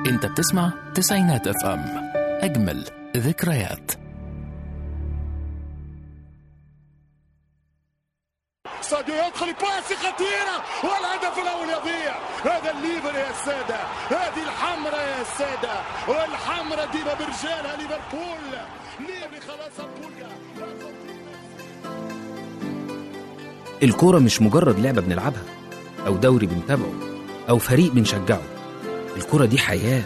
انت بتسمع تسعينات اف ام اجمل ذكريات ساديو يدخل باسي خطيرة والهدف الأول يضيع هذا الليفر يا سادة هذه الحمرة يا سادة والحمرة ديما برجالها ليفربول ليفي خلاص البوليا الكورة مش مجرد لعبة بنلعبها أو دوري بنتابعه أو فريق بنشجعه الكورة دي حياة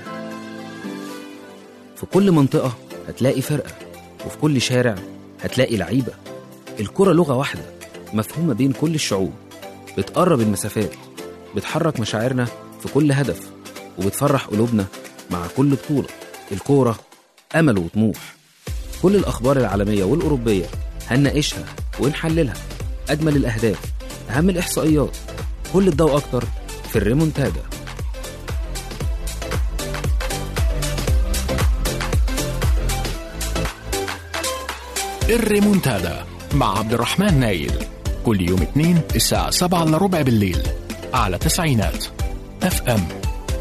في كل منطقة هتلاقي فرقة وفي كل شارع هتلاقي لعيبة الكورة لغة واحدة مفهومة بين كل الشعوب بتقرب المسافات بتحرك مشاعرنا في كل هدف وبتفرح قلوبنا مع كل بطولة الكورة أمل وطموح كل الأخبار العالمية والأوروبية هنناقشها ونحللها أجمل الأهداف أهم الإحصائيات كل ده وأكتر في الريمونتادا الريمونتادا مع عبد الرحمن نايل كل يوم اثنين الساعة 7 الا ربع بالليل على تسعينات اف ام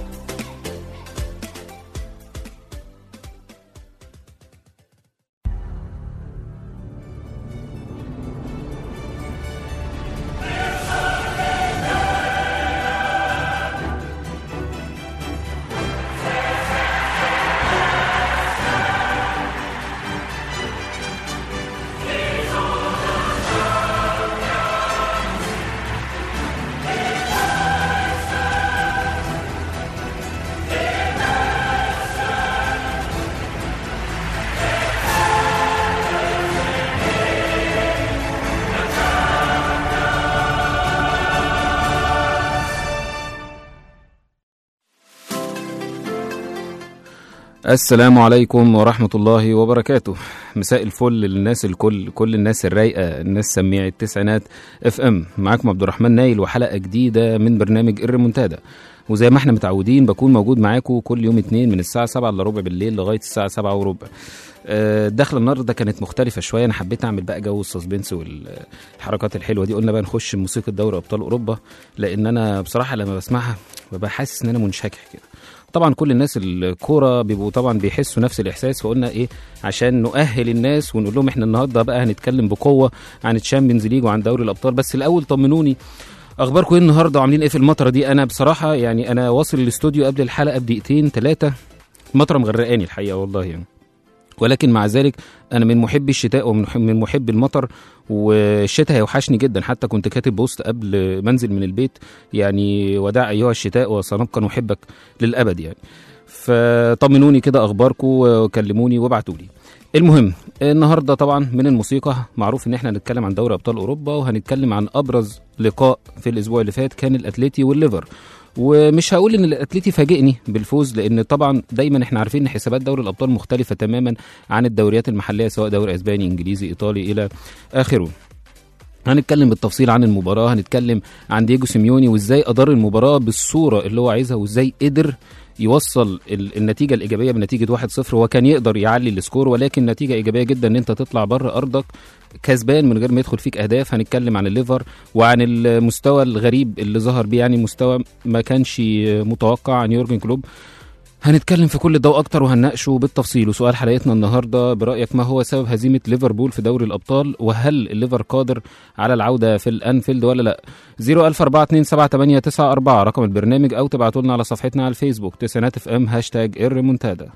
السلام عليكم ورحمة الله وبركاته مساء الفل للناس الكل كل الناس الرايقة الناس سميع التسعينات اف ام معاكم عبد الرحمن نايل وحلقة جديدة من برنامج الريمونتادا وزي ما احنا متعودين بكون موجود معاكم كل يوم اتنين من الساعة 7 الا ربع بالليل لغاية الساعة 7 وربع آه، الدخله النهارده كانت مختلفه شويه انا حبيت اعمل بقى جو السسبنس والحركات الحلوه دي قلنا بقى نخش موسيقى دوري ابطال اوروبا لان انا بصراحه لما بسمعها ببقى حاسس ان انا منشكح كده طبعا كل الناس الكوره بيبقوا طبعا بيحسوا نفس الاحساس فقلنا ايه عشان نؤهل الناس ونقول لهم احنا النهارده بقى هنتكلم بقوه عن الشامبيونز ليج وعن دوري الابطال بس الاول طمنوني اخباركم ايه النهارده وعاملين ايه في المطره دي انا بصراحه يعني انا واصل الاستوديو قبل الحلقه بدقيقتين ثلاثه المطره مغرقاني الحقيقه والله يعني ولكن مع ذلك انا من محبي الشتاء ومن من محبي المطر والشتاء هيوحشني جدا حتى كنت كاتب بوست قبل منزل من البيت يعني وداع ايها الشتاء وسنبقى نحبك للابد يعني فطمنوني كده اخباركم وكلموني وابعتوا لي المهم النهارده طبعا من الموسيقى معروف ان احنا هنتكلم عن دوري ابطال اوروبا وهنتكلم عن ابرز لقاء في الاسبوع اللي فات كان الاتليتي والليفر ومش هقول ان الاتليتي فاجئني بالفوز لان طبعا دايما احنا عارفين ان حسابات دوري الابطال مختلفه تماما عن الدوريات المحليه سواء دوري اسباني انجليزي ايطالي الى اخره هنتكلم بالتفصيل عن المباراه هنتكلم عن دييجو سيميوني وازاي ادار المباراه بالصوره اللي هو عايزها وازاي قدر يوصل ال- النتيجه الايجابيه بنتيجه 1-0 هو كان يقدر يعلي السكور ولكن نتيجه ايجابيه جدا ان انت تطلع بره ارضك كسبان من غير ما يدخل فيك اهداف هنتكلم عن الليفر وعن المستوى الغريب اللي ظهر بيه يعني مستوى ما كانش متوقع عن يورجن كلوب هنتكلم في كل ده واكتر وهنناقشه بالتفصيل وسؤال حلقتنا النهارده برايك ما هو سبب هزيمه ليفربول في دوري الابطال وهل الليفر قادر على العوده في الانفيلد ولا لا 004278994 رقم البرنامج او تبعتوا لنا على صفحتنا على الفيسبوك تسعينات اف ام هاشتاج الريمونتادا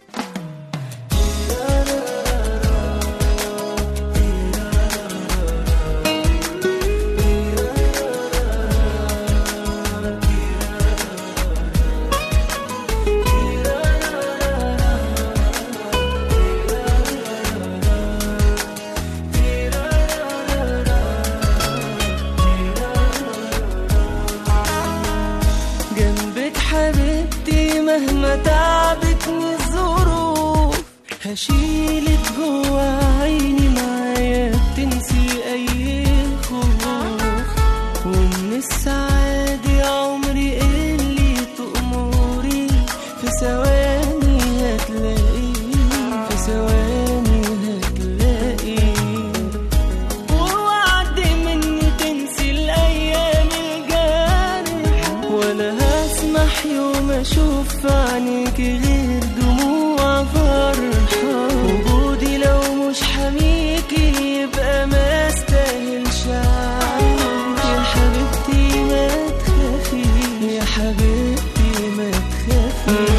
جنبك حبيبتي مهما تعبتني الظروف هشيلك جوا عيني معايا بتنسي اي خوف ومن السعادة يا عمري اللي تأمري في ثواني هتلاقيه في ثواني هتلاقيه ووعد مني تنسي الايام الجارح ولا هسمح يوم اشوف في عينيك غير دموع فرحة وجودي لو مش حميكي يبقى ما استاهلش عيش يا حبيبتي ما تخافي يا حبيبتي ما تخافي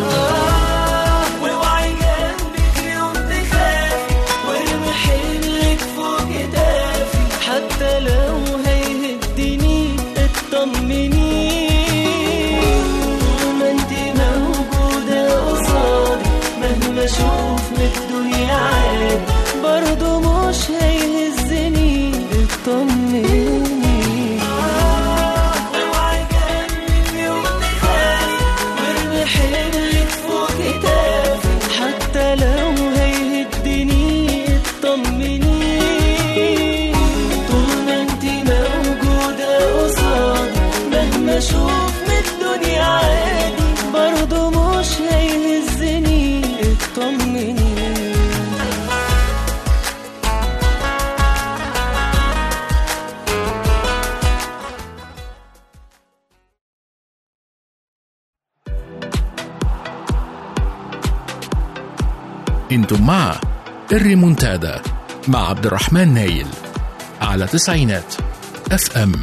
واوعي جنبك يوم تخافي وارمي حملك فوق كتافي حتى لو هيهدني اطمني طول ما انت موجودة قصادي مهما اشوف من الدنيا عادي برضه مش هيهزني اطمني اوعي جنبك يوم تخافي وارمي حملك فوق كتافي حتى لو هيهدني اطمني طول ما انت موجودة قصادي مهما اشوف من الدنيا عادي برضه مش هيهزني اطمني انتم مع الريمونتادا مع عبد الرحمن نايل على تسعينات اف ام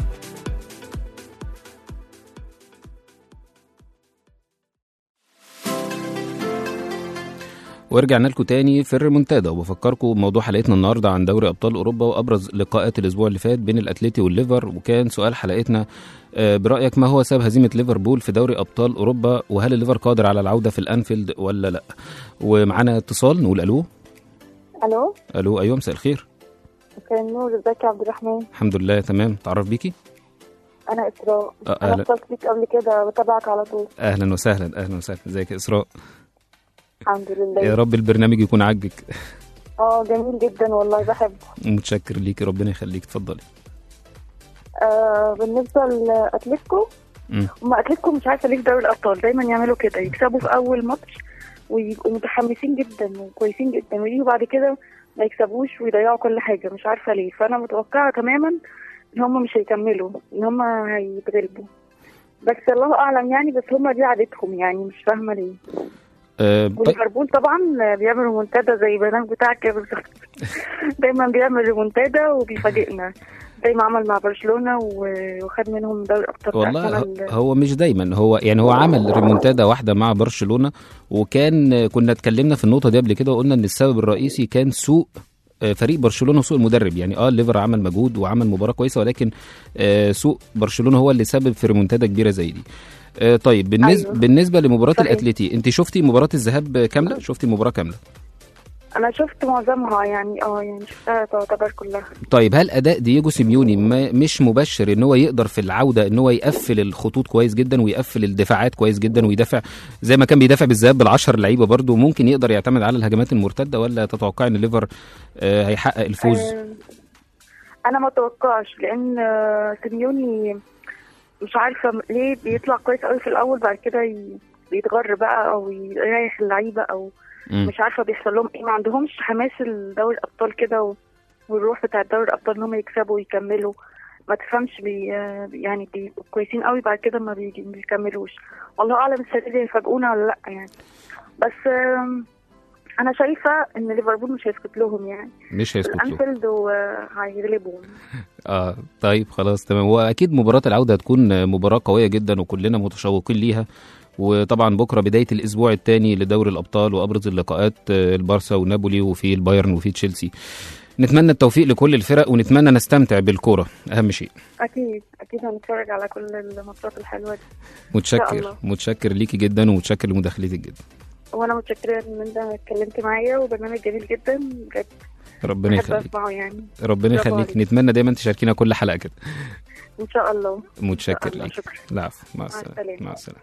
ورجعنا لكم تاني في الريمونتادا وبفكركم بموضوع حلقتنا النهارده عن دوري ابطال اوروبا وابرز لقاءات الاسبوع اللي فات بين الاتليتي والليفر وكان سؤال حلقتنا آه، برايك ما هو سبب هزيمه ليفربول في دوري ابطال اوروبا وهل الليفر قادر على العوده في الانفيلد ولا لا ومعانا اتصال نقول الو الو الو ايوه مساء الخير مساء النور ازيك يا عبد الرحمن الحمد لله تمام تعرف بيكي انا اسراء آه، انا أهلا. اتصلت بيك قبل كده بتابعك على طول اهلا وسهلا اهلا وسهلا ازيك يا اسراء الحمد لله يا رب البرنامج يكون عاجبك اه جميل جدا والله بحبه متشكر ليكي ربنا يخليك اتفضلي آه بالنسبه لاتلتيكو مم. هم اتلتيكو مش عارفه ليه في دوري الابطال دايما يعملوا كده يكسبوا في اول ماتش ويبقوا متحمسين جدا وكويسين جدا ويجوا بعد كده ما يكسبوش ويضيعوا كل حاجه مش عارفه ليه فانا متوقعه تماما ان هم مش هيكملوا ان هم هيتغلبوا بس الله اعلم يعني بس هم دي عادتهم يعني مش فاهمه ليه آه طيب وليفربول طبعا بيعمل ريمونتادا زي البرنامج بتاعك كده بالظبط دايما بيعمل ريمونتادا وبيفاجئنا زي ما عمل مع برشلونه و- وخد منهم دوري الابطال بتاع والله السنة ه- ال- هو مش دايما هو يعني هو عمل ريمونتادا واحده مع برشلونه وكان كنا اتكلمنا في النقطه دي قبل كده وقلنا ان السبب الرئيسي كان سوء آه، فريق برشلونه وسوء المدرب يعني اه الليفر عمل مجهود وعمل مباراه كويسه ولكن آه، سوء برشلونه هو اللي سبب في ريمونتادا كبيره زي دي آه، طيب بالنسبه أيوة. بالنسبه لمباراه صحيح. الاتليتي انت شفتي مباراه الذهاب كامله شفتي المباراه كامله انا شفت معظمها يعني اه يعني شفتها تعتبر كلها طيب هل اداء دييجو سيميوني ما مش مبشر ان هو يقدر في العوده ان هو يقفل الخطوط كويس جدا ويقفل الدفاعات كويس جدا ويدافع زي ما كان بيدافع بالذهاب بالعشر لعيبه برضه ممكن يقدر يعتمد على الهجمات المرتده ولا تتوقع ان الليفر آه، هيحقق الفوز آه، انا ما اتوقعش لان آه، سيميوني مش عارفه ليه بيطلع كويس قوي في الاول بعد كده ي- بيتغر بقى او يريح اللعيبه او مم. مش عارفه بيحصل لهم ايه ما عندهمش حماس الدوري الابطال كده و- والروح بتاع دوري الابطال ان هم يكسبوا ويكملوا ما تفهمش بي يعني بيبقوا كويسين قوي بعد كده ما بيجي- ما بيكملوش والله اعلم السنه دي هيفاجئونا ولا لا يعني بس آم، انا شايفه ان ليفربول مش هيسكت لهم يعني مش هيسكت له الانفيلد وهيغلبهم اه طيب خلاص تمام واكيد مباراه العوده هتكون مباراه قويه جدا وكلنا متشوقين ليها وطبعا بكره بدايه الاسبوع الثاني لدوري الابطال وابرز اللقاءات آه، البارسا ونابولي وفي البايرن وفي تشيلسي نتمنى التوفيق لكل الفرق ونتمنى نستمتع بالكوره اهم شيء اكيد اكيد هنتفرج على كل الماتشات الحلوه دي متشكر الله. متشكر ليكي جدا ومتشكر لمداخلتك جدا وانا متشكره ان انت اتكلمت معايا وبرنامج جميل جدا بجد ربنا بحب يخليك اسمعه يعني ربنا برافو يخليك عليك. نتمنى دايما تشاركينا كل حلقه كده ان شاء الله متشكر الله، ليك شكرا. العفو مع السلامه السلامة. مع السلامه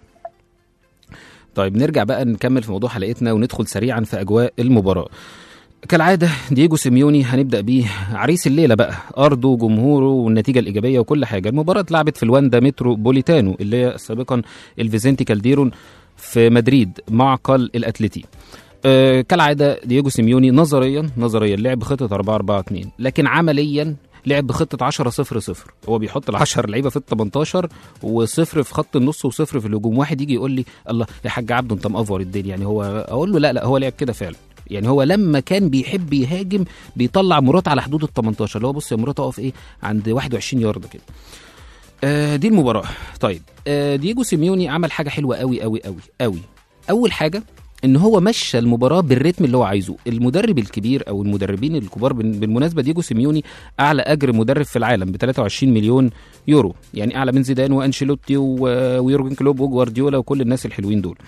طيب نرجع بقى نكمل في موضوع حلقتنا وندخل سريعا في اجواء المباراه كالعادة دييجو سيميوني هنبدأ بيه عريس الليلة بقى أرضه جمهوره والنتيجة الإيجابية وكل حاجة المباراة اتلعبت في الواندا مترو بوليتانو اللي هي سابقا الفيزنتي كالديرون في مدريد معقل الأتليتي آه كالعادة دييجو سيميوني نظريا نظريا لعب خطة 4 4 2 لكن عمليا لعب بخطه 10 0 0 هو بيحط ال 10 لعيبه في ال 18 وصفر في خط النص وصفر في الهجوم واحد يجي يقول لي الله يا حاج عبده انت مأفور الدنيا يعني هو اقول له لا لا هو لعب كده فعلا يعني هو لما كان بيحب يهاجم بيطلع مرات على حدود ال 18 اللي هو بص يا مرات اقف ايه عند 21 يارد كده آه دي المباراه طيب آه دييجو سيميوني عمل حاجه حلوه قوي قوي قوي قوي اول حاجه ان هو مشى المباراه بالريتم اللي هو عايزه المدرب الكبير او المدربين الكبار بال- بالمناسبه دييجو سيميوني اعلى اجر مدرب في العالم ب 23 مليون يورو يعني اعلى من زيدان وانشيلوتي و- ويورجن كلوب وجوارديولا وكل الناس الحلوين دول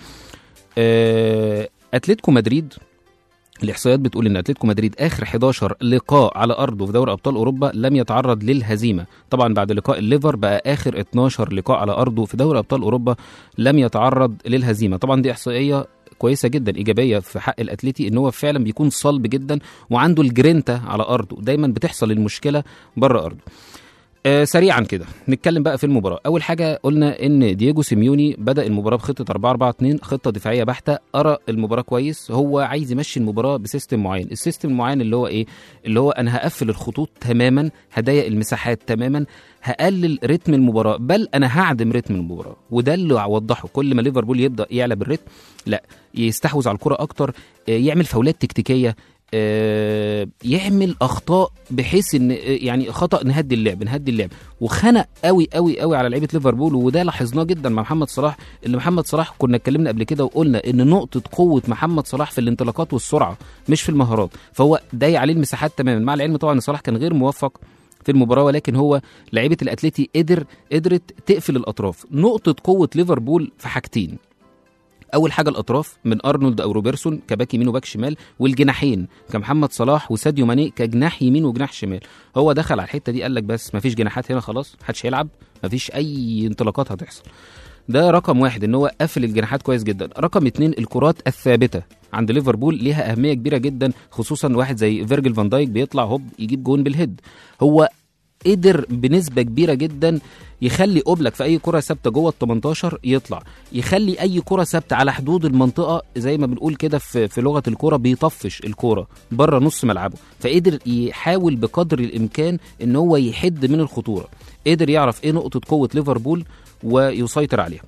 آه، اتلتيكو مدريد الاحصائيات بتقول ان اتلتيكو مدريد اخر 11 لقاء على ارضه في دوري ابطال اوروبا لم يتعرض للهزيمه طبعا بعد لقاء الليفر بقى اخر 12 لقاء على ارضه في دوري ابطال اوروبا لم يتعرض للهزيمه طبعا دي احصائيه كويسه جدا ايجابيه في حق الاتليتي ان هو فعلا بيكون صلب جدا وعنده الجرينتا على ارضه دايما بتحصل المشكله بره ارضه آه سريعا كده نتكلم بقى في المباراه اول حاجه قلنا ان دييجو سيميوني بدا المباراه بخطه 4 4 2 خطه دفاعيه بحته ارى المباراه كويس هو عايز يمشي المباراه بسيستم معين السيستم المعين اللي هو ايه اللي هو انا هقفل الخطوط تماما هضيق المساحات تماما هقلل رتم المباراه بل انا هعدم رتم المباراه وده اللي اوضحه كل ما ليفربول يبدا يعلى بالرتم لا يستحوذ على الكره اكتر آه، يعمل فاولات تكتيكيه آه، يعمل اخطاء بحيث ان آه، يعني خطا نهدي اللعب نهدي اللعب وخنق قوي قوي قوي على لعيبه ليفربول وده لاحظناه جدا مع محمد صلاح اللي محمد صلاح كنا اتكلمنا قبل كده وقلنا ان نقطه قوه محمد صلاح في الانطلاقات والسرعه مش في المهارات فهو ضايق عليه المساحات تماما مع العلم طبعا ان صلاح كان غير موفق في المباراه ولكن هو لعيبه الاتليتي قدر قدرت تقفل الاطراف نقطه قوه ليفربول في حاجتين اول حاجه الاطراف من ارنولد او روبرتسون كباك يمين وباك شمال والجناحين كمحمد صلاح وساديو ماني كجناح يمين وجناح شمال هو دخل على الحته دي قال لك بس مفيش جناحات هنا خلاص محدش هيلعب مفيش اي انطلاقات هتحصل ده رقم واحد ان هو قفل الجناحات كويس جدا رقم اتنين الكرات الثابته عند ليفربول ليها اهميه كبيره جدا خصوصا واحد زي فيرجل فان دايك بيطلع هوب يجيب جون بالهيد هو قدر بنسبه كبيره جدا يخلي اوبلك في اي كره ثابته جوه ال 18 يطلع يخلي اي كره ثابته على حدود المنطقه زي ما بنقول كده في, في لغه الكوره بيطفش الكوره بره نص ملعبه فقدر يحاول بقدر الامكان ان هو يحد من الخطوره قدر يعرف ايه نقطه قوه ليفربول ويسيطر عليها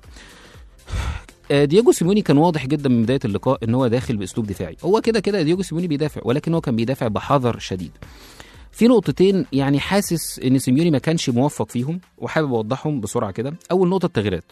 آه، دييجو سيموني كان واضح جدا من بدايه اللقاء ان هو داخل باسلوب دفاعي هو كده كده دييجو سيموني بيدافع ولكن هو كان بيدافع بحذر شديد في نقطتين يعني حاسس ان سيميوني ما كانش موفق فيهم وحابب اوضحهم بسرعه كده اول نقطه التغييرات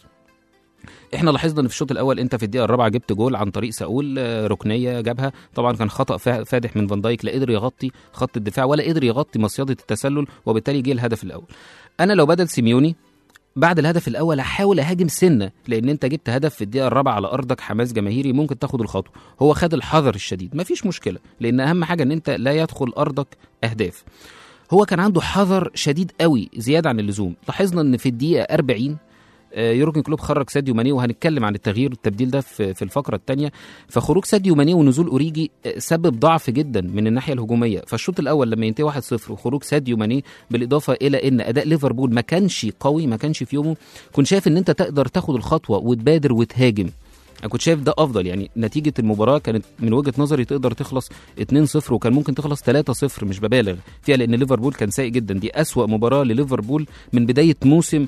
احنا لاحظنا ان في الشوط الاول انت في الدقيقه الرابعه جبت جول عن طريق ساول آه، ركنيه جابها طبعا كان خطا فا- فادح من فان دايك لا قدر يغطي خط الدفاع ولا قدر يغطي مصيده التسلل وبالتالي جه الهدف الاول انا لو بدل سيميوني بعد الهدف الاول هحاول اهاجم سنه لان انت جبت هدف في الدقيقه الرابعه على ارضك حماس جماهيري ممكن تاخد الخطوه هو خد الحذر الشديد مفيش مشكله لان اهم حاجه ان انت لا يدخل ارضك اهداف هو كان عنده حذر شديد قوي زياده عن اللزوم لاحظنا ان في الدقيقه 40 آه، يورجن كلوب خرج ساديو ماني وهنتكلم عن التغيير والتبديل ده في في الفقره الثانيه فخروج ساديو ماني ونزول اوريجي آه، سبب ضعف جدا من الناحيه الهجوميه فالشوط الاول لما ينتهي 1-0 وخروج ساديو ماني بالاضافه الى ان اداء ليفربول ما كانش قوي ما كانش في يومه كنت شايف ان انت تقدر تاخد الخطوه وتبادر وتهاجم انا كنت شايف ده افضل يعني نتيجه المباراه كانت من وجهه نظري تقدر تخلص 2-0 وكان ممكن تخلص 3-0 مش ببالغ فيها لان ليفربول كان سيء جدا دي اسوا مباراه لليفربول من بدايه موسم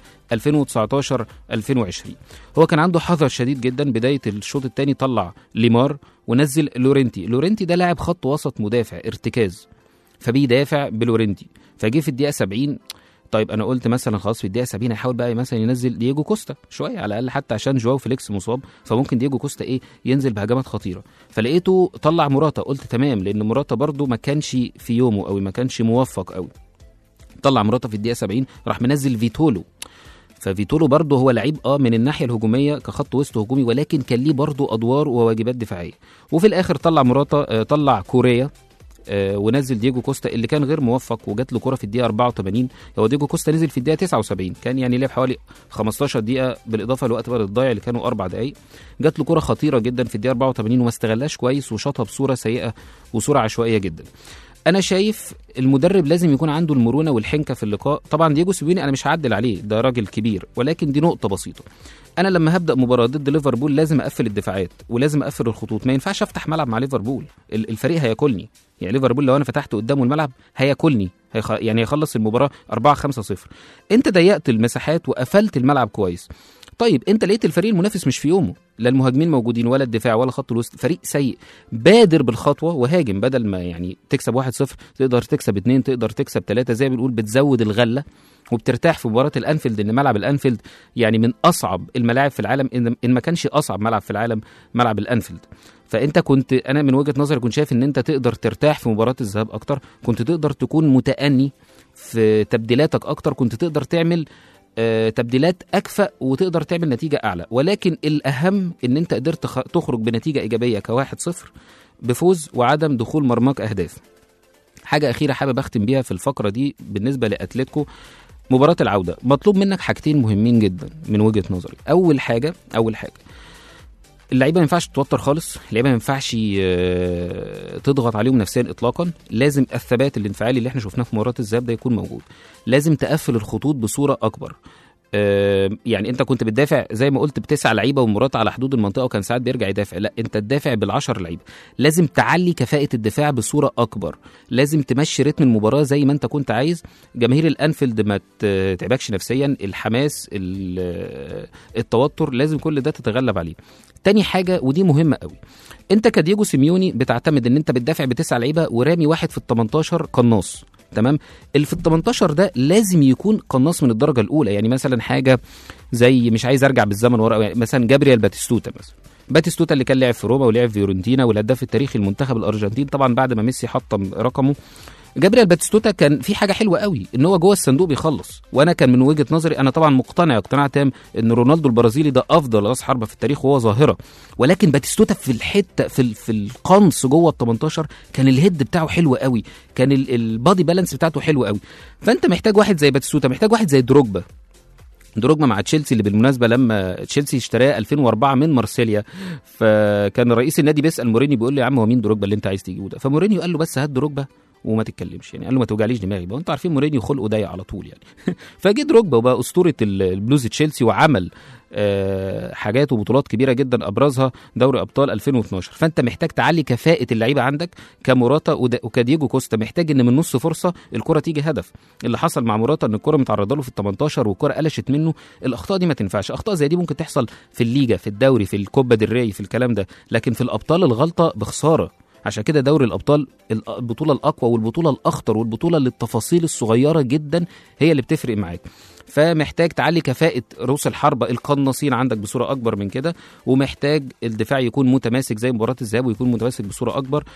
2019 2020 هو كان عنده حذر شديد جدا بدايه الشوط الثاني طلع ليمار ونزل لورينتي لورينتي ده لاعب خط وسط مدافع ارتكاز فبيدافع بلورينتي فجه في الدقيقه 70 طيب انا قلت مثلا خلاص في الدقيقه 70 هيحاول بقى مثلا ينزل دييجو كوستا شويه على الاقل حتى عشان جواو فيليكس مصاب فممكن دييجو كوستا ايه ينزل بهجمات خطيره فلقيته طلع مراتا قلت تمام لان مراتا برده ما كانش في يومه قوي ما كانش موفق قوي طلع مراتا في الدقيقه 70 راح منزل فيتولو ففيتولو برضه هو لعيب اه من الناحيه الهجوميه كخط وسط هجومي ولكن كان ليه برضه ادوار وواجبات دفاعيه وفي الاخر طلع مراتا آه طلع كوريا آه، ونزل دييجو كوستا اللي كان غير موفق وجات له كره في الدقيقه 84 هو دييجو كوستا نزل في الدقيقه 79 كان يعني لعب حوالي 15 دقيقه بالاضافه لوقت بدل الضايع اللي كانوا اربع دقائق جات له كره خطيره جدا في الدقيقه 84 وما استغلهاش كويس وشاطها بصوره سيئه وصوره عشوائيه جدا انا شايف المدرب لازم يكون عنده المرونه والحنكه في اللقاء طبعا دييجو سيبيني انا مش هعدل عليه ده راجل كبير ولكن دي نقطه بسيطه انا لما هبدا مباراه ضد ليفربول لازم اقفل الدفاعات ولازم اقفل الخطوط ما ينفعش افتح ملعب مع ليفربول ال- الفريق هياكلني يعني ليفربول لو انا فتحت قدامه الملعب هياكلني هيخ... يعني هيخلص المباراه 4 5 0 انت ضيقت المساحات وقفلت الملعب كويس طيب انت لقيت الفريق المنافس مش في يومه لا المهاجمين موجودين ولا الدفاع ولا خط الوسط فريق سيء بادر بالخطوه وهاجم بدل ما يعني تكسب 1-0 تقدر تكسب 2 تقدر تكسب 3 زي ما بنقول بتزود الغله وبترتاح في مباراه الانفيلد ان ملعب الانفيلد يعني من اصعب الملاعب في العالم ان ان ما كانش اصعب ملعب في العالم ملعب الانفيلد فانت كنت انا من وجهه نظري كنت شايف ان انت تقدر ترتاح في مباراه الذهاب اكتر كنت تقدر تكون متأني في تبديلاتك اكتر كنت تقدر تعمل آه، تبديلات اكفأ وتقدر تعمل نتيجه اعلى ولكن الاهم ان انت قدرت تخ- تخرج بنتيجه ايجابيه كواحد صفر بفوز وعدم دخول مرماك اهداف حاجه اخيره حابب اختم بيها في الفقره دي بالنسبه لاتلتيكو مباراه العوده مطلوب منك حاجتين مهمين جدا من وجهه نظري اول حاجه اول حاجه اللعيبه ما ينفعش تتوتر خالص اللعيبه ما ينفعش آه، تضغط عليهم نفسيا اطلاقا لازم الثبات الانفعالي اللي احنا شفناه في مباراه الذهاب ده يكون موجود لازم تقفل الخطوط بصوره اكبر آه، يعني انت كنت بتدافع زي ما قلت بتسع لعيبه ومرات على حدود المنطقه وكان ساعات بيرجع يدافع لا انت تدافع بالعشر لعيبه لازم تعلي كفاءه الدفاع بصوره اكبر لازم تمشي رتم المباراه زي ما انت كنت عايز جماهير الانفيلد ما ت- تعبكش نفسيا الحماس ال- التوتر لازم كل ده تتغلب عليه تاني حاجه ودي مهمه قوي انت كدييجو سيميوني بتعتمد ان انت بتدافع بتسع لعيبه ورامي واحد في ال 18 قناص تمام اللي في ال 18 ده لازم يكون قناص من الدرجه الاولى يعني مثلا حاجه زي مش عايز ارجع بالزمن ورا يعني مثلا جابريال باتيستوتا مثلا باتيستوتا اللي كان لعب في روما ولعب في فيورنتينا والهداف التاريخي المنتخب الارجنتين طبعا بعد ما ميسي حطم رقمه جابريال باتيستوتا كان في حاجه حلوه قوي ان هو جوه الصندوق بيخلص وانا كان من وجهه نظري انا طبعا مقتنع اقتناع تام ان رونالدو البرازيلي ده افضل راس حربه في التاريخ وهو ظاهره ولكن باتيستوتا في الحته في ال- في القنص جوه ال 18 كان الهيد بتاعه حلو قوي كان ال- البادي بالانس بتاعته حلو قوي فانت محتاج واحد زي باتيستوتا محتاج واحد زي دروجبا دروجبا مع تشيلسي اللي بالمناسبه لما تشيلسي اشتراه 2004 من مارسيليا فكان رئيس النادي بيسال مورينيو بيقول له يا عم هو مين دروجبا اللي انت عايز تجيبه ده فمورينيو قال له بس هات دروجبا وما تتكلمش يعني قال له ما توجعليش دماغي بقى انتوا عارفين مورينيو خلقه ضيق على طول يعني فجه دروجبا وبقى اسطوره ال- البلوز تشيلسي وعمل آه، حاجات وبطولات كبيره جدا ابرزها دوري ابطال 2012 فانت محتاج تعلي كفاءه اللعيبه عندك كموراتا ودا- وكدييجو كوستا محتاج ان من نص فرصه الكره تيجي هدف اللي حصل مع موراتا ان الكره متعرضه له في ال 18 والكره قلشت منه الاخطاء دي ما تنفعش اخطاء زي دي ممكن تحصل في الليجا في الدوري في الكوبا del ري في الكلام ده لكن في الابطال الغلطه بخساره عشان كده دوري الابطال الأ- البطوله الاقوى والبطوله الاخطر والبطوله اللي التفاصيل الصغيره جدا هي اللي بتفرق معاك فمحتاج تعلي كفاءة رؤوس الحربة القناصين عندك بصورة أكبر من كده ومحتاج الدفاع يكون متماسك زي مباراة الذهاب ويكون متماسك بصورة أكبر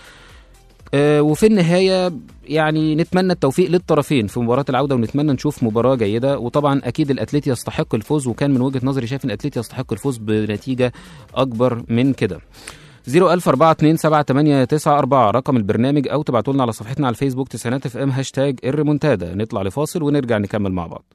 آه، وفي النهاية يعني نتمنى التوفيق للطرفين في مباراة العودة ونتمنى نشوف مباراة جيدة وطبعا أكيد الأتليتي يستحق الفوز وكان من وجهة نظري شايف إن الأتليتي يستحق الفوز بنتيجة أكبر من كده 010427889 رقم البرنامج أو تبعتوا لنا على صفحتنا على الفيسبوك تسعينات اف ام هاشتاج الريمونتادا نطلع لفاصل ونرجع نكمل مع بعض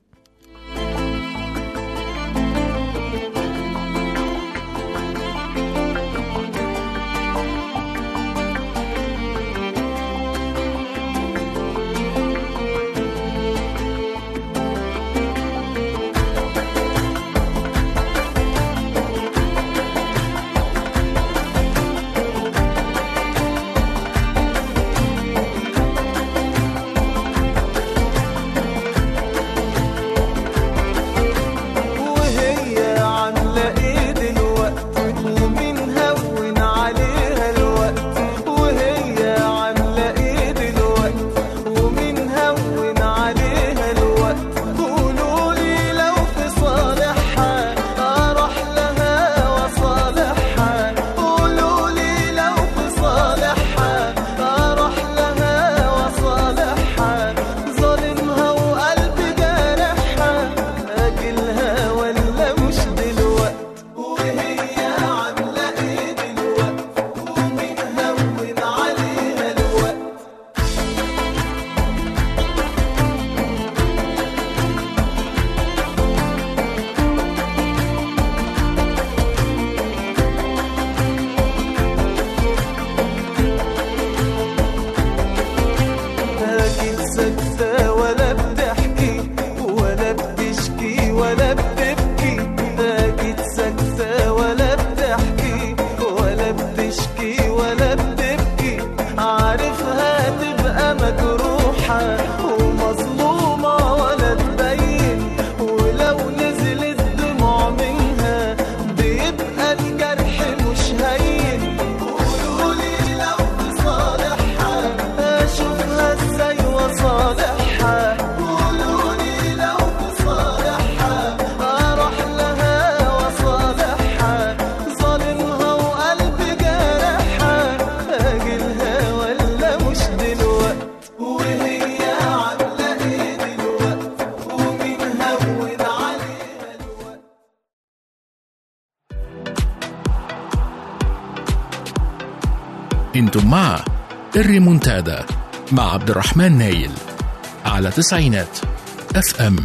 انتم مع الريمونتادا مع عبد الرحمن نايل على تسعينات اف ام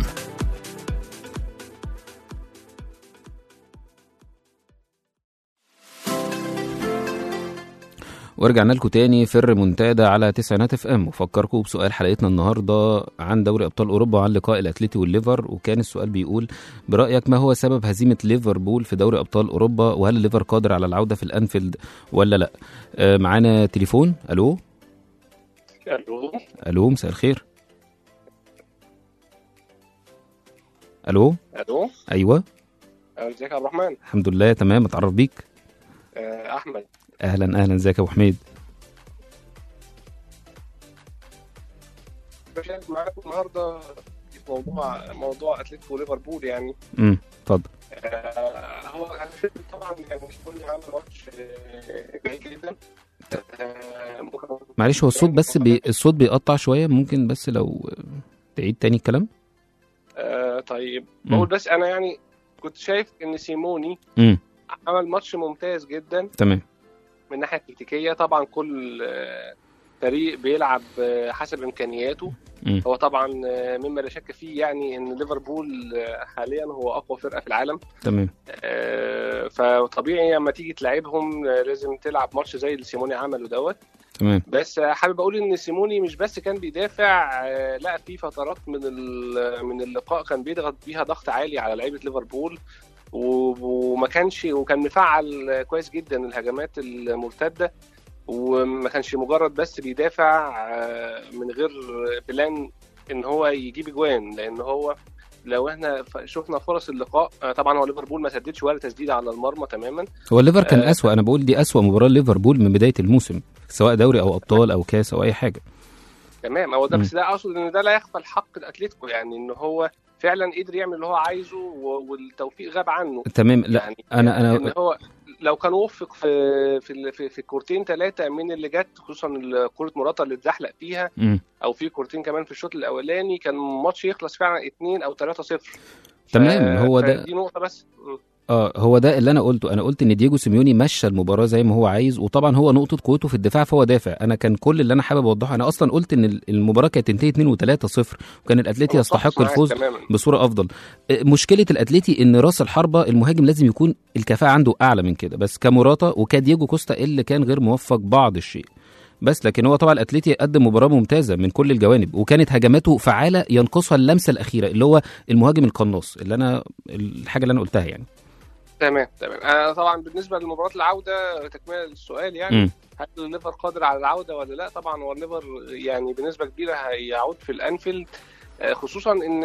ورجعنا لكم تاني في الريمونتادا على تسعينات اف ام وفكركم بسؤال حلقتنا النهارده عن دوري ابطال اوروبا وعن لقاء الاتليتي والليفر وكان السؤال بيقول برايك ما هو سبب هزيمه ليفربول في دوري ابطال اوروبا وهل الليفر قادر على العوده في الانفيلد ولا لا آه معانا تليفون الو الو الو مساء الخير الو الو ايوه ازيك يا عبد الرحمن الحمد لله تمام اتعرف بيك آه، احمد اهلا اهلا ازيك يا ابو حميد بشارك معاكم النهارده في موضوع موضوع اتلتيكو وليفربول يعني امم اتفضل آه، هو أنا شايف طبعا يعني كل عمل ماتش آه، جيد جدا آه، ممكن- معلش هو الصوت بس بي... الصوت بيقطع شويه ممكن بس لو تعيد تاني الكلام آه، طيب مم. بقول بس انا يعني كنت شايف ان سيموني امم عمل ماتش ممتاز جدا تمام من الناحيه التكتيكيه طبعا كل آه، فريق بيلعب آه، حسب امكانياته مم. هو طبعا آه، مما لا شك فيه يعني ان ليفربول آه، حاليا هو اقوى فرقه في العالم تمام آه، فطبيعي لما تيجي تلعبهم آه، لازم تلعب ماتش زي اللي سيموني عمله دوت تمام بس آه، حابب اقول ان سيموني مش بس كان بيدافع آه، لا في فترات من ال- من اللقاء كان بيضغط بيها ضغط عالي على لعيبه ليفربول و- وما كانش وكان مفعل كويس جدا الهجمات المرتده وما كانش مجرد بس بيدافع آه، من غير بلان ان هو يجيب اجوان لان هو لو احنا ف- شفنا فرص اللقاء آه، طبعا هو ليفربول ما سددش ولا تسديده على المرمى تماما هو الليفر كان آه. اسوأ انا بقول دي اسوأ مباراه ليفربول من بدايه الموسم سواء دوري او ابطال او كاس او اي حاجه تمام هو ده مم. بس ده اقصد ان ده لا يغفل حق الاتليتيكو يعني ان هو فعلا قدر يعمل اللي هو عايزه و- والتوفيق غاب عنه تمام لا يعني انا ان انا هو لو كان وفق في في ال- في, في كورتين ثلاثه من اللي جت خصوصا ال- كره مراتا اللي اتزحلق فيها مم. او في كورتين كمان في الشوط الاولاني كان الماتش يخلص فعلا 2 او 3 0 تمام، هو ده- دي نقطه بس م. اه هو ده اللي انا قلته انا قلت ان دييجو سيميوني مشى المباراه زي ما هو عايز وطبعا هو نقطه قوته في الدفاع فهو دافع انا كان كل اللي انا حابب اوضحه انا اصلا قلت ان المباراه كانت تنتهي 2 و3 0 وكان الاتليتي أنا يستحق متفق معاك الفوز تماما بصوره افضل آه، مشكله الاتليتي ان راس الحربه المهاجم لازم يكون الكفاءه عنده اعلى من كده بس كموراتا وكدييجو كوستا اللي كان غير موفق بعض الشيء بس لكن هو طبعا الاتليتي قدم مباراه ممتازه من كل الجوانب وكانت هجماته فعاله ينقصها اللمسه الاخيره اللي هو المهاجم القناص اللي انا الحاجه اللي انا قلتها يعني تمام تمام انا طبعا بالنسبه لمباراه العوده تكمله للسؤال يعني مم. هل الليفر قادر على العوده ولا لا طبعا هو الليفر يعني بنسبه كبيره هيعود في الانفيلد آه، خصوصا ان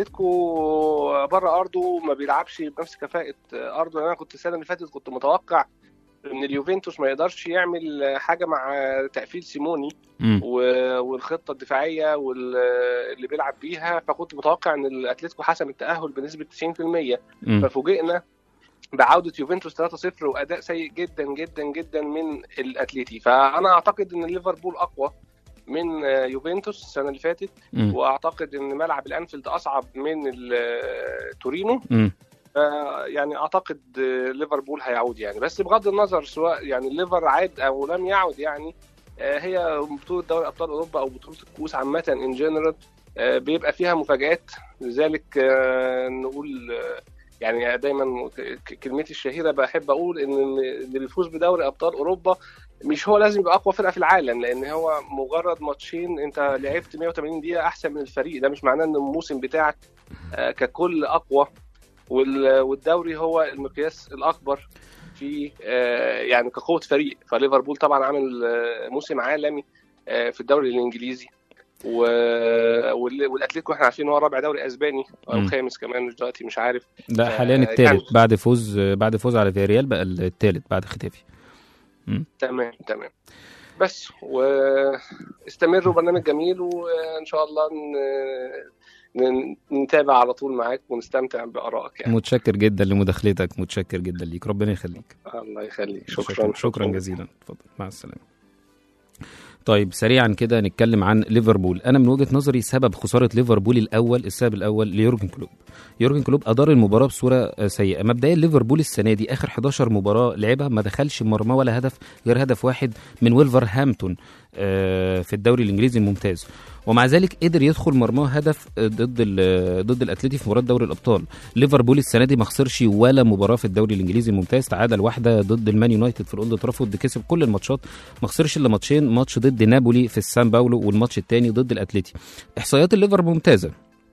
اتلتيكو بره ارضه ما بيلعبش بنفس كفاءه آه، ارضه يعني انا كنت السنه اللي فاتت كنت متوقع ان اليوفنتوس ما يقدرش يعمل حاجه مع تقفيل سيموني مم. و- والخطه الدفاعيه وال- اللي بيلعب بيها فكنت متوقع ان الاتلتيكو حسم التاهل بنسبه 90% مم. ففوجئنا بعوده يوفنتوس 3-0 واداء سيء جدا جدا جدا من الاتليتي فانا اعتقد ان ليفربول اقوى من آه، يوفنتوس السنه اللي فاتت مم. واعتقد ان ملعب الانفيلد اصعب من ال- آه، تورينو مم. ف- يعني اعتقد آه، ليفربول هيعود يعني بس بغض النظر سواء يعني الليفر عاد او لم يعد يعني آه، هي بطوله دوري ابطال اوروبا او بطوله الكؤوس عامه ان جنرال بيبقى فيها مفاجات لذلك آه، نقول آه، يعني دايما ك- كلمتي الشهيره بحب اقول ان اللي بيفوز بدوري ابطال اوروبا مش هو لازم يبقى اقوى فرقه في العالم لان هو مجرد ماتشين انت لعبت 180 دقيقه احسن من الفريق ده مش معناه ان الموسم بتاعك آه، ككل اقوى وال- والدوري هو المقياس الاكبر في آه، يعني كقوه فريق فليفربول طبعا عامل آه، موسم عالمي آه، في الدوري الانجليزي و- وال- والاتليتيكو احنا عارفين هو رابع دوري اسباني او مم. خامس كمان مش دلوقتي مش عارف لا آه، حاليا يعني- الثالث بعد فوز بعد فوز على فياريال بقى الثالث بعد ختافي تمام تمام بس واستمروا برنامج جميل وان شاء الله ن- ن- نتابع على طول معاك ونستمتع بارائك يعني متشكر جدا لمداخلتك متشكر جدا ليك ربنا يخليك الله يخليك شكرا شكرا شكرا جزيلا اتفضل مع السلامه طيب سريعا كده نتكلم عن ليفربول انا من وجهه نظري سبب خساره ليفربول الاول السبب الاول ليورجن كلوب يورجن كلوب ادار المباراه بصوره آه، سيئه مبدئيا ليفربول السنه دي اخر 11 مباراه لعبها ما دخلش مرمى ولا هدف غير هدف واحد من ويلفرهامبتون آه، في الدوري الانجليزي الممتاز ومع ذلك قدر يدخل مرماه هدف آه، ضد ال- ضد الاتليتي في مباراه دوري الابطال ليفربول السنه دي ما خسرش ولا مباراه في الدوري الانجليزي الممتاز تعادل واحده ضد المان يونايتد في الاولد ترافورد كسب كل الماتشات ما خسرش الا ماتشين ماتش ضد نابولي في السان باولو والماتش الثاني ضد الاتليتي احصائيات الليفر ممتازه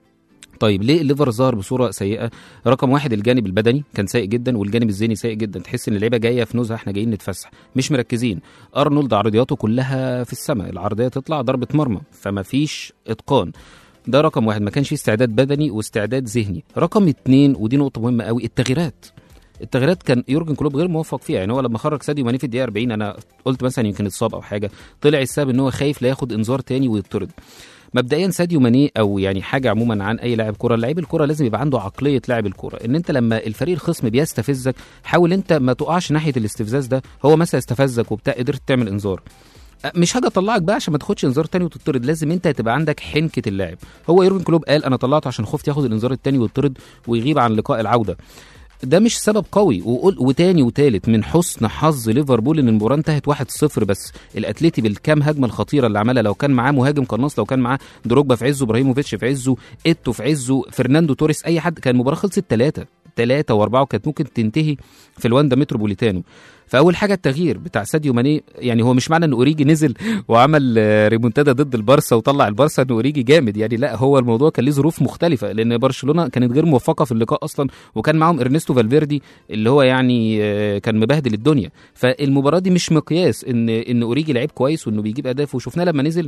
طيب ليه الليفر ظهر بصوره سيئه رقم واحد الجانب البدني كان سيء جدا والجانب الذهني سيء جدا تحس ان اللعيبه جايه في نزهه احنا جايين نتفسح مش مركزين ارنولد عرضياته كلها في السماء العرضيه تطلع ضربه مرمى فما فيش اتقان ده رقم واحد ما كانش فيه استعداد بدني واستعداد ذهني رقم اتنين ودي نقطه مهمه قوي التغييرات التغييرات كان يورجن كلوب غير موفق فيها يعني هو لما خرج ساديو ماني في الدقيقه 40 انا قلت مثلا يمكن اتصاب او حاجه طلع السبب ان هو خايف لا ياخد انذار تاني ويطرد مبدئيا ساديو ماني او يعني حاجه عموما عن اي لاعب كره لعيب الكره لازم يبقى عنده عقليه لاعب الكره ان انت لما الفريق الخصم بيستفزك حاول انت ما تقعش ناحيه الاستفزاز ده هو مثلا استفزك وبتاع قدرت تعمل انذار أه، مش حاجه اطلعك بقى عشان ما تاخدش انذار تاني وتطرد لازم انت تبقى عندك حنكه اللاعب هو يورجن كلوب قال انا طلعته عشان خفت ياخد الانذار التاني ويطرد ويغيب عن لقاء العوده ده مش سبب قوي وقول وتاني وتالت من حسن حظ ليفربول ان المباراه انتهت 1-0 بس الاتليتي بالكام هجمه الخطيره اللي عملها لو كان معاه مهاجم قناص لو كان معاه دروجبا في عزه ابراهيموفيتش في عزه ايتو في عزه فرناندو توريس اي حد كان المباراه خلصت ثلاثة ثلاثة وأربعة وكانت ممكن تنتهي في الواندا متروبوليتانو فأول حاجة التغيير بتاع ساديو ماني يعني هو مش معنى إن أوريجي نزل وعمل آه، ريمونتادا ضد البارسا وطلع البارسا إن أوريجي جامد يعني لا هو الموضوع كان ليه ظروف مختلفة لأن برشلونة كانت غير موفقة في اللقاء أصلا وكان معاهم إرنستو فالفيردي اللي هو يعني آه، كان مبهدل الدنيا فالمباراة دي مش مقياس إن إن أوريجي لعيب كويس وإنه بيجيب أهداف وشفناه لما نزل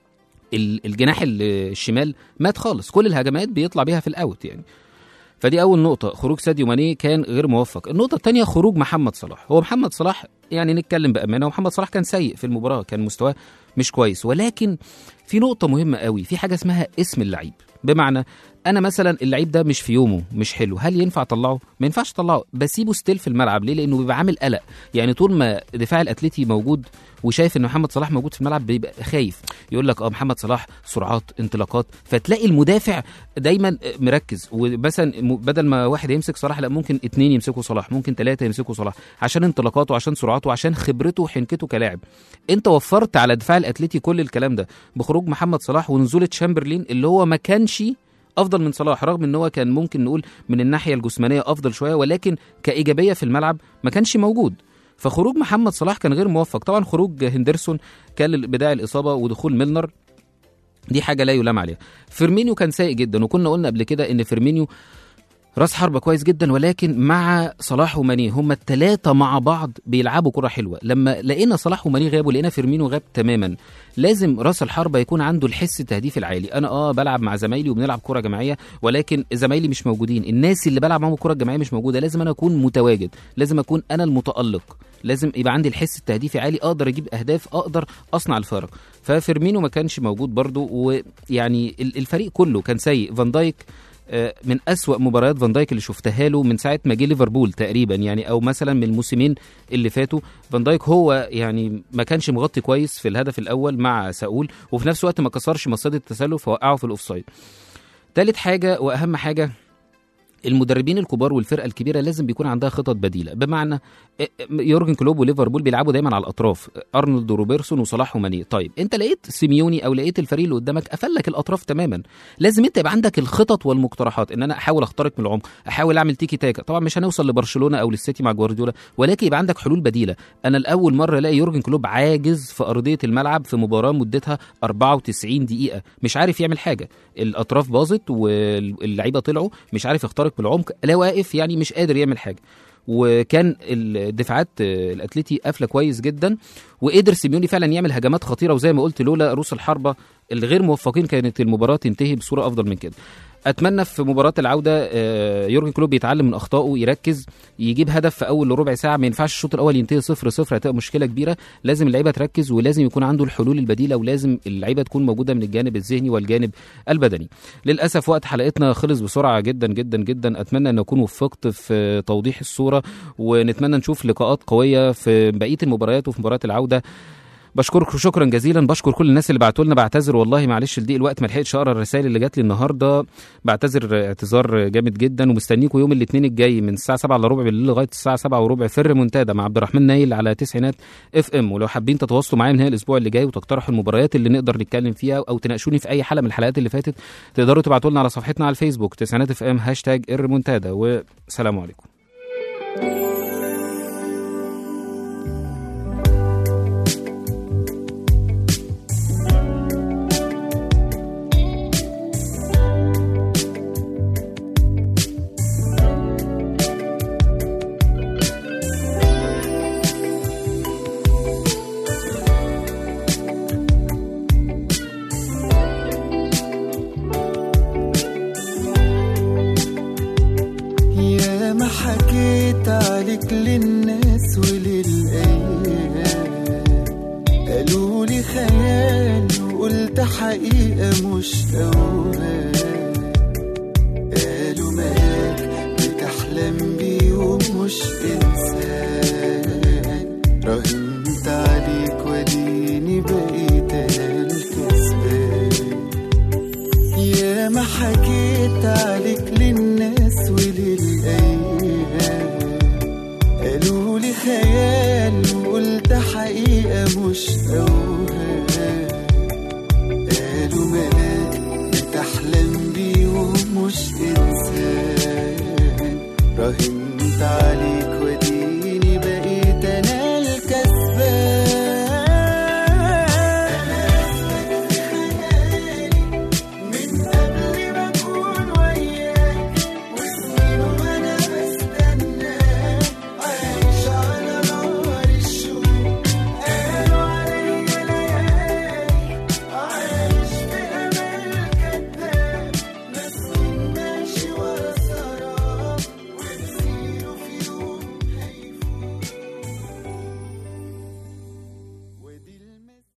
ال- الجناح ال- الشمال مات خالص كل الهجمات بيطلع بيها في الاوت يعني فدي اول نقطه خروج ساديو ماني كان غير موفق النقطه الثانيه خروج محمد صلاح هو محمد صلاح يعني نتكلم بامانه ومحمد صلاح كان سيء في المباراه كان مستواه مش كويس ولكن في نقطه مهمه قوي في حاجه اسمها اسم اللعيب بمعنى انا مثلا اللعيب ده مش في يومه مش حلو هل ينفع اطلعه ما ينفعش اطلعه بسيبه ستيل في الملعب ليه لانه بيبقى عامل قلق يعني طول ما دفاع الاتليتي موجود وشايف ان محمد صلاح موجود في الملعب بيبقى خايف يقول لك اه محمد صلاح سرعات انطلاقات فتلاقي المدافع دايما مركز ومثلا م- بدل ما واحد يمسك صلاح لا ممكن اتنين يمسكوا صلاح ممكن ثلاثه يمسكوا صلاح عشان انطلاقاته عشان سرعته عشان خبرته وحنكته كلاعب انت وفرت على دفاع الاتليتي كل الكلام ده بخروج محمد صلاح ونزول تشامبرلين اللي هو ما كانش افضل من صلاح رغم ان هو كان ممكن نقول من الناحيه الجسمانيه افضل شويه ولكن كايجابيه في الملعب ما كانش موجود فخروج محمد صلاح كان غير موفق طبعا خروج هندرسون كان بداية الاصابه ودخول ميلنر دي حاجه لا يلام عليها فيرمينيو كان سيء جدا وكنا قلنا قبل كده ان فيرمينيو راس حربة كويس جدا ولكن مع صلاح وماني هما الثلاثة مع بعض بيلعبوا كرة حلوة لما لقينا صلاح وماني غاب ولقينا فيرمينو غاب تماما لازم راس الحربة يكون عنده الحس التهديفي العالي انا اه بلعب مع زمايلي وبنلعب كرة جماعية ولكن زمايلي مش موجودين الناس اللي بلعب معاهم الكرة الجماعية مش موجودة لازم انا اكون متواجد لازم اكون انا المتألق لازم يبقى عندي الحس التهديفي عالي اقدر اجيب اهداف اقدر اصنع الفارق ففيرمينو ما كانش موجود برضه ويعني ال- الفريق كله كان سيء فان دايك آه، من أسوأ مباريات فان دايك اللي شفتها له من ساعه ما جه ليفربول تقريبا يعني او مثلا من الموسمين اللي فاتوا فان دايك هو يعني ما كانش مغطي كويس في الهدف الاول مع ساول وفي نفس الوقت ما كسرش مصيده التسلل فوقعه في الاوفسايد تالت حاجه واهم حاجه المدربين الكبار والفرقه الكبيره لازم بيكون عندها خطط بديله بمعنى آه، يورجن كلوب وليفربول بيلعبوا دايما على الاطراف ارنولد وروبرتسون وصلاح وماني طيب انت لقيت سيميوني او لقيت الفريق اللي قدامك قفل لك الاطراف تماما لازم انت يبقى عندك الخطط والمقترحات ان انا احاول اخترق من العمق احاول اعمل تيكي تاكا طبعا مش هنوصل لبرشلونه او للسيتي مع جوارديولا ولكن يبقى عندك حلول بديله انا الاول مره الاقي يورجن كلوب عاجز في ارضيه الملعب في مباراه مدتها 94 دقيقه مش عارف يعمل حاجه الاطراف باظت واللعيبه طلعوا مش عارف يخترق بالعمق لا واقف يعني مش قادر يعمل حاجه وكان الدفاعات آه، الاتليتي قافله كويس جدا وقدر سيميوني فعلا يعمل هجمات خطيره وزي ما قلت لولا روس الحربه الغير موفقين كانت المباراه تنتهي بصوره افضل من كده اتمنى في مباراه العوده آه، يورجن كلوب يتعلم من اخطائه يركز يجيب هدف في اول ربع ساعه ما ينفعش الشوط الاول ينتهي صفر صفر هتبقى مشكله كبيره لازم اللعيبه تركز ولازم يكون عنده الحلول البديله ولازم اللعيبه تكون موجوده من الجانب الذهني والجانب البدني للاسف وقت حلقتنا خلص بسرعه جدا جدا جدا اتمنى ان اكون وفقت في توضيح الصوره ونتمنى نشوف لقاءات قويه في بقيه المباريات وفي مباراه العوده بشكركم شكرا جزيلا بشكر كل الناس اللي بعتوا لنا بعتذر والله معلش لضيق الوقت ما لحقتش اقرا الرسائل اللي جات لي النهارده بعتذر اعتذار جامد جدا ومستنيكم يوم الاثنين الجاي من الساعه 7 الا ربع بالليل لغايه الساعه 7 وربع في الريمونتادا مع عبد الرحمن نايل على تسعينات اف ام ولو حابين تتواصلوا معايا من هنا الاسبوع اللي جاي وتقترحوا المباريات اللي نقدر نتكلم فيها او تناقشوني في اي حلقه من الحلقات اللي فاتت تقدروا تبعتوا لنا على صفحتنا على الفيسبوك تسعينات اف ام هاشتاج الريمونتادا والسلام عليكم يا ما حكيت عليك للناس وللأيام قالوا لي خيال وقلت حقيقة مش أوهام قالوا ملاك بتحلم بيه ومش إنسان راهنت عليك وديني بقيت أنا الكسبان يا ما حكيت عليك للناس وللأيام قالوا لي خيال وقلت حقيقة مش أوهام قالوا ملاك بتحلم بيه ومش إنسان راهن